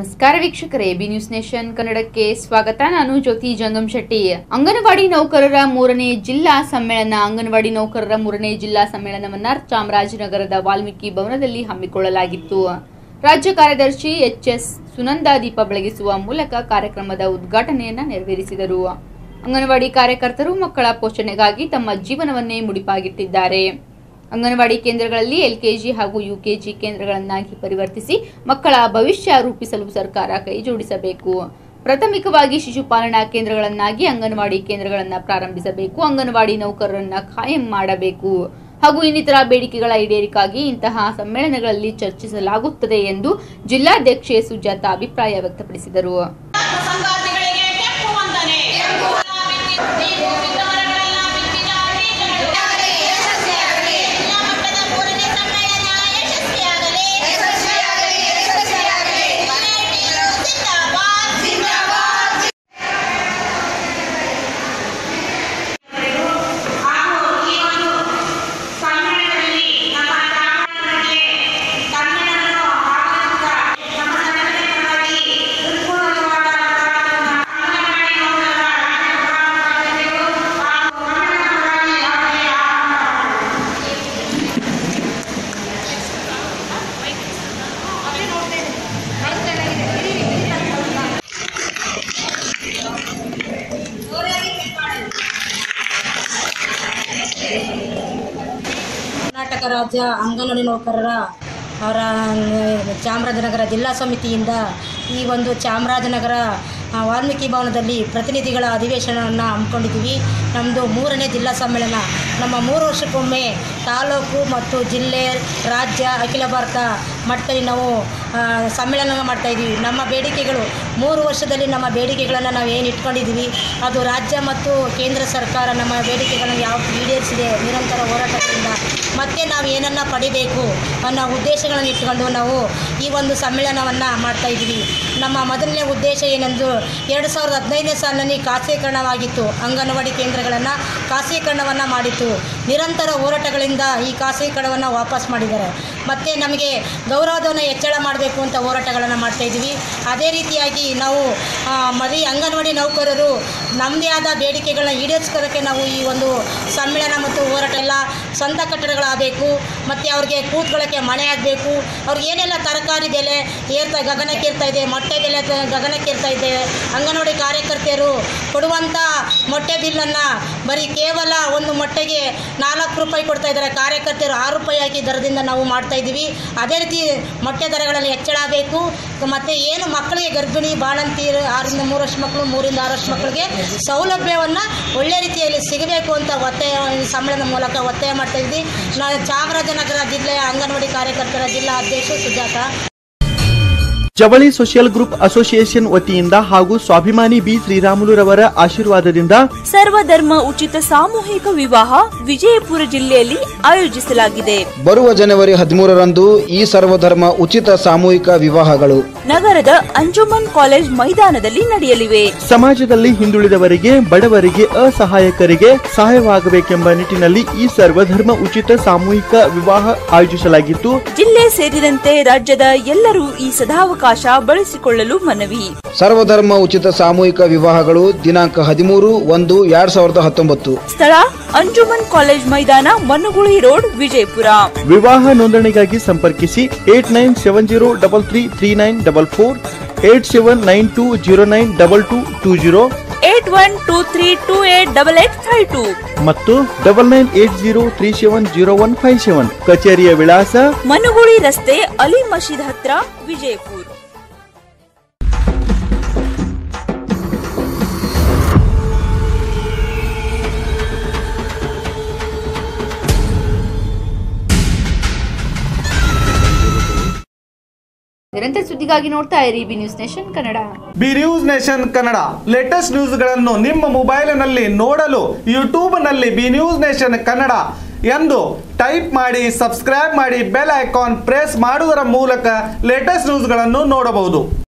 ನಮಸ್ಕಾರ ವೀಕ್ಷಕರೇ B news nation ಕನ್ನಡಕ್ಕೆ ಸ್ವಾಗತ ನಾನು ಜ್ಯೋತಿ ಜಂಗಮ್ ಶೆಟ್ಟಿ ಅಂಗನವಾಡಿ ನೌಕರರ ಮೂರನೇ ಜಿಲ್ಲಾ ಸಮ್ಮೇಳನ ಅಂಗನವಾಡಿ ನೌಕರರ ಮೂರನೇ ಜಿಲ್ಲಾ ಸಮ್ಮೇಳನವನ್ನ ಚಾಮರಾಜನಗರದ ವಾಲ್ಮೀಕಿ ಭವನದಲ್ಲಿ ಹಮ್ಮಿಕೊಳ್ಳಲಾಗಿತ್ತು ರಾಜ್ಯ ಕಾರ್ಯದರ್ಶಿ ಎಚ್ ಎಸ್ ಸುನಂದ ದೀಪ ಬೆಳಗಿಸುವ ಮೂಲಕ ಕಾರ್ಯಕ್ರಮದ ಉದ್ಘಾಟನೆಯನ್ನ ನೆರವೇರಿಸಿದರು ಅಂಗನವಾಡಿ ಕಾರ್ಯಕರ್ತರು ಮಕ್ಕಳ ಪೋಷಣೆಗಾಗಿ ತಮ್ಮ ಜೀವನವನ್ನೇ ಮುಡಿಪಾಗಿಟ್ಟಿದ್ದಾರೆ ಅಂಗನವಾಡಿ ಕೇಂದ್ರಗಳಲ್ಲಿ ಎಲ್ಕೆಜಿ ಹಾಗೂ ಯುಕೆಜಿ ಕೇಂದ್ರಗಳನ್ನಾಗಿ ಪರಿವರ್ತಿಸಿ ಮಕ್ಕಳ ಭವಿಷ್ಯ ರೂಪಿಸಲು ಸರ್ಕಾರ ಕೈಜೋಡಿಸಬೇಕು ಪ್ರಾಥಮಿಕವಾಗಿ ಶಿಶುಪಾಲನಾ ಕೇಂದ್ರಗಳನ್ನಾಗಿ ಅಂಗನವಾಡಿ ಕೇಂದ್ರಗಳನ್ನು ಪ್ರಾರಂಭಿಸಬೇಕು ಅಂಗನವಾಡಿ ನೌಕರರನ್ನ ಕಾಯಂ ಮಾಡಬೇಕು ಹಾಗೂ ಇನ್ನಿತರ ಬೇಡಿಕೆಗಳ ಈಡೇರಿಕೆಗಾಗಿ ಇಂತಹ ಸಮ್ಮೇಳನಗಳಲ್ಲಿ ಚರ್ಚಿಸಲಾಗುತ್ತದೆ ಎಂದು ಜಿಲ್ಲಾಧ್ಯಕ್ಷೆ ಸುಜಾತ ಅಭಿಪ್ರಾಯ ವ್ಯಕ್ತಪಡಿಸಿದರು ಸಂಗಾತಿಗಳಿಗೆ ಕೆಂಪು ವಂದನೆ ನೀವು ಬಿದ್ದವರಗಳೆಲ್ಲ ಬಿತ್ತಿದ ಬೀಜಗಳು ಜಿಲ್ಲಾ ಮಟ್ಟದ ಮೂರನೇ ಸಮ್ಮೇಳನ ಯಶಸ್ವಿಯಾಗಲಿ ಯುನೈಟೆಡ್ ಜಿಂದಾಬಾದ್ ಹಾಗೂ ಈ ಒಂದು ಸಮ್ಮೇಳನದಲ್ಲಿ ನಮ್ಮ ಚಾಮರಾಜನಗರಕ್ಕೆ ಕನ್ನಡವನ್ನು ಆಡಳಿತ ನಮ್ಮ ಸಂಘಟನೆ ಪರವಾಗಿ ಹೃತ್ಪೂರ್ವಕವಾದ ಅಂಗನವಾಡಿ ನೌಕರರ ರಾಜ್ಯ ಹಾಗೂ ಕನ್ನಡ ಪರವಾಗಿ ಅವರಿಗೆ ಕರ್ನಾಟಕ ರಾಜ್ಯ ಅಂಗನವಾಡಿ ನೌಕರರ ಅವರ ಚಾಮರಾಜನಗರ ಜಿಲ್ಲಾ ಸಮಿತಿಯಿಂದ ಈ ಒಂದು ಚಾಮರಾಜನಗರ ಆ, ವಾಲ್ಮೀಕಿ ಭವನದಲ್ಲಿ ಪ್ರತಿನಿಧಿಗಳ ಅಧಿವೇಶನವನ್ನು ಹಮ್ಮಿಕೊಂಡಿದ್ದೀವಿ ನಮ್ಮದು ಮೂರನೇ ಜಿಲ್ಲಾ ಸಮ್ಮೇಳನ ನಮ್ಮ ಮೂರು ವರ್ಷಕ್ಕೊಮ್ಮೆ ತಾಲೂಕು ಮತ್ತು ಜಿಲ್ಲೆ ರಾಜ್ಯ ಅಖಿಲ ಭಾರತ ಮಟ್ಟದಲ್ಲಿ ನಾವು ಆ, ಸಮ್ಮೇಳನ ಮಾಡ್ತಾಯಿದ್ದೀವಿ ನಮ್ಮ ಬೇಡಿಕೆಗಳು ಮೂರು ವರ್ಷದಲ್ಲಿ ನಮ್ಮ ಬೇಡಿಕೆಗಳನ್ನು ನಾವು ಏನು ಇಟ್ಕೊಂಡಿದ್ದೀವಿ ಅದು ರಾಜ್ಯ ಮತ್ತು ಕೇಂದ್ರ ಸರ್ಕಾರ ನಮ್ಮ ಬೇಡಿಕೆಗಳನ್ನು ಯಾವ ಈಡೇರಿಸಿದೆ ನಿರಂತರ ಹೋರಾಟದಿಂದ ಮತ್ತೆ ನಾವು ಏನನ್ನ ಪಡಿಬೇಕು ಅನ್ನೋ ಉದ್ದೇಶಗಳನ್ನು ಇಟ್ಕೊಂಡು ನಾವು ಈ ಒಂದು ಸಮ್ಮೇಳನವನ್ನು ಮಾಡ್ತಾ ಇದ್ದೀವಿ ನಮ್ಮ ಮೊದಲನೇ ಉದ್ದೇಶ ಏನೆಂದು ಎರಡು ಸಾವಿರದ ಹದಿನೈದನೇ ಸಾಲಿನಲ್ಲಿ ಖಾಸಗೀಕರಣವಾಗಿತ್ತು ಅಂಗನವಾಡಿ ಕೇಂದ್ರಗಳನ್ನು ಖಾಸಗೀಕರಣವನ್ನು ಮಾಡಿತ್ತು ನಿರಂತರ ಹೋರಾಟಗಳಿಂದ ಈ ಖಾಸಗೀಕರಣವನ್ನು ವಾಪಸ್ ಮಾಡಿದ್ದಾರೆ ಮತ್ತು ನಮಗೆ ಗೌರವಧನ ಹೆಚ್ಚಳ ಮಾಡಬೇಕು ಅಂತ ಹೋರಾಟಗಳನ್ನು ಮಾಡ್ತಾ ಇದ್ದೀವಿ ಅದೇ ರೀತಿಯಾಗಿ ನಾವು ಆ, ಮರಿ ಅಂಗನವಾಡಿ ನೌಕರರು ನಮ್ಮದೇ ಆದ ಬೇಡಿಕೆಗಳನ್ನ ಈಡೇರಿಸ್ಕೊಳ್ಳೋಕ್ಕೆ ನಾವು ಈ ಒಂದು ಸಮ್ಮೇಳನ ಮತ್ತು ಹೋರಾಟ ಎಲ್ಲ ಸ್ವಂತ ಕಟ್ಟಡಗಳಾಗಬೇಕು ಮತ್ತು ಅವ್ರಿಗೆ ಕೂತ್ಕೊಳ್ಳೋಕ್ಕೆ ಮನೆ ಆಗಬೇಕು ಅವ್ರಿಗೆ ಏನೆಲ್ಲ ತರಕಾರಿ ಬೆಲೆ ಏರ್ತಾ ಗಗನಕ್ಕೇರ್ತಾ ಇದೆ ಮೊಟ್ಟೆ ಬೆಲೆ ತ- ಗಗನಕ್ಕೇರ್ತಾ ಇದೆ ಅಂಗನವಾಡಿ ಕಾರ್ಯಕರ್ತೆಯರು ಕೊಡುವಂಥ ಮೊಟ್ಟೆ ಬಿಲ್ಲನ್ನು ಬರೀ ಕೇವಲ ಒಂದು ಮೊಟ್ಟೆಗೆ ನಾಲ್ಕು ರೂಪಾಯಿ ಕೊಡ್ತಾ ಇದ್ದಾರೆ ಕಾರ್ಯಕರ್ತೆಯರು ಆರು ರೂಪಾಯಿ ಹಾಕಿ ದರದಿಂದ ನಾವು ಮಾಡ್ತಾ ಇದ್ದೀವಿ ಅದೇ ರೀತಿ ಮೊಟ್ಟೆ ದರಗಳಲ್ಲಿ ಹೆಚ್ಚಳ ಆಗಬೇಕು ಮತ್ತು ಏನು ಮಕ್ಕಳಿಗೆ ಗರ್ಭಿಣಿ ಬಾಣಂತಿಯರು ಆರರಿಂದ ಮೂರು ವರ್ಷ ಮಕ್ಕಳು ಮೂರಿಂದ ಆರು ವರ್ಷ ಮಕ್ಕಳಿಗೆ ಸೌಲಭ್ಯವನ್ನು ಒಳ್ಳೆ ರೀತಿಯಲ್ಲಿ ಸಿಗಬೇಕು ಅಂತ ಒತ್ತಾಯ ಈ ಸಮ್ಮೇಳನದ ಮೂಲಕ ಒತ್ತಾಯ ಮಾಡ್ತಾ ಇದ್ವಿ ನಾನು ಚಾಮರಾಜನಗರ ಜಿಲ್ಲೆಯ ಅಂಗನವಾಡಿ ಕಾರ್ಯಕರ್ತರ ಜಿಲ್ಲಾ ಅಧ್ಯಕ್ಷ ಸುಜಾತ ಜವಳಿ ಸೋಷಿಯಲ್ ಗ್ರೂಪ್ ಅಸೋಸಿಯೇಷನ್ ವತಿಯಿಂದ ಹಾಗೂ ಸ್ವಾಭಿಮಾನಿ ಬಿ ಶ್ರೀರಾಮುಲುರವರ ಆಶೀರ್ವಾದದಿಂದ ಸರ್ವಧರ್ಮ ಉಚಿತ ಸಾಮೂಹಿಕ ವಿವಾಹ ವಿಜಯಪುರ ಜಿಲ್ಲೆಯಲ್ಲಿ ಆಯೋಜಿಸಲಾಗಿದೆ ಬರುವ ಜನವರಿ ಹದಿಮೂರರಂದು ಈ ಸರ್ವಧರ್ಮ ಉಚಿತ ಸಾಮೂಹಿಕ ವಿವಾಹಗಳು ನಗರದ ಅಂಜುಮನ್ ಕಾಲೇಜ್ ಮೈದಾನದಲ್ಲಿ ನಡೆಯಲಿವೆ ಸಮಾಜದಲ್ಲಿ ಹಿಂದುಳಿದವರಿಗೆ ಬಡವರಿಗೆ ಅಸಹಾಯಕರಿಗೆ ಸಹಾಯವಾಗಬೇಕೆಂಬ ನಿಟ್ಟಿನಲ್ಲಿ ಈ ಸರ್ವಧರ್ಮ ಉಚಿತ ಸಾಮೂಹಿಕ ವಿವಾಹ ಆಯೋಜಿಸಲಾಗಿತ್ತು ಜಿಲ್ಲೆ ಸೇರಿದಂತೆ ರಾಜ್ಯದ ಎಲ್ಲರೂ ಈ ಸದಾವಕಾಶ ಬಳಸಿಕೊಳ್ಳಲು ಮನವಿ ಸರ್ವಧರ್ಮ ಉಚಿತ ಸಾಮೂಹಿಕ ವಿವಾಹಗಳು ದಿನಾಂಕ ಹದಿಮೂರು ಒಂದು ಎರಡ್ ಸಾವಿರದ ಹತ್ತೊಂಬತ್ತು ಸ್ಥಳ ಅಂಜುಮನ್ ಕಾಲೇಜ್ ಮೈದಾನ ಮನುಗುಳಿ ರೋಡ್ ವಿಜಯಪುರ ವಿವಾಹ ನೋಂದಣಿಗಾಗಿ ಸಂಪರ್ಕಿಸಿ eight nine seven zero double three three nine double four eight seven nine two zero nine double two two zero eight one two three two eight double eight five two ಮತ್ತು double nine eight zero three seven zero one five seven ಕಚೇರಿಯ ವಿಳಾಸ ಮನುಗುಳಿ ರಸ್ತೆ ಅಲಿ ಮಸೀದ್ ಹತ್ರ ವಿಜಯಪುರ ನಿರಂತರ ಸುದ್ದಿಗಾಗಿ ನೋಡ್ತಾ ಇರಿ B news nation Kannada B news nation Kannada latest ನ್ಯೂಸ್ಗಳನ್ನು ನಿಮ್ಮ ಮೊಬೈಲಿನಲ್ಲಿ ನೋಡಲು ಯೂಟ್ಯೂಬ್ನಲ್ಲಿ ಬಿ ನ್ಯೂಸ್ ನೇಷನ್ ಕನ್ನಡ ಎಂದು ಟೈಪ್ ಮಾಡಿ ಸಬ್ಸ್ಕ್ರೈಬ್ ಮಾಡಿ ಬೆಲ್ ಐಕಾನ್ ಪ್ರೆಸ್ ಮಾಡುವುದರ ಮೂಲಕ ಲೇಟೆಸ್ಟ್ ನ್ಯೂಸ್ಗಳನ್ನು ನೋಡಬಹುದು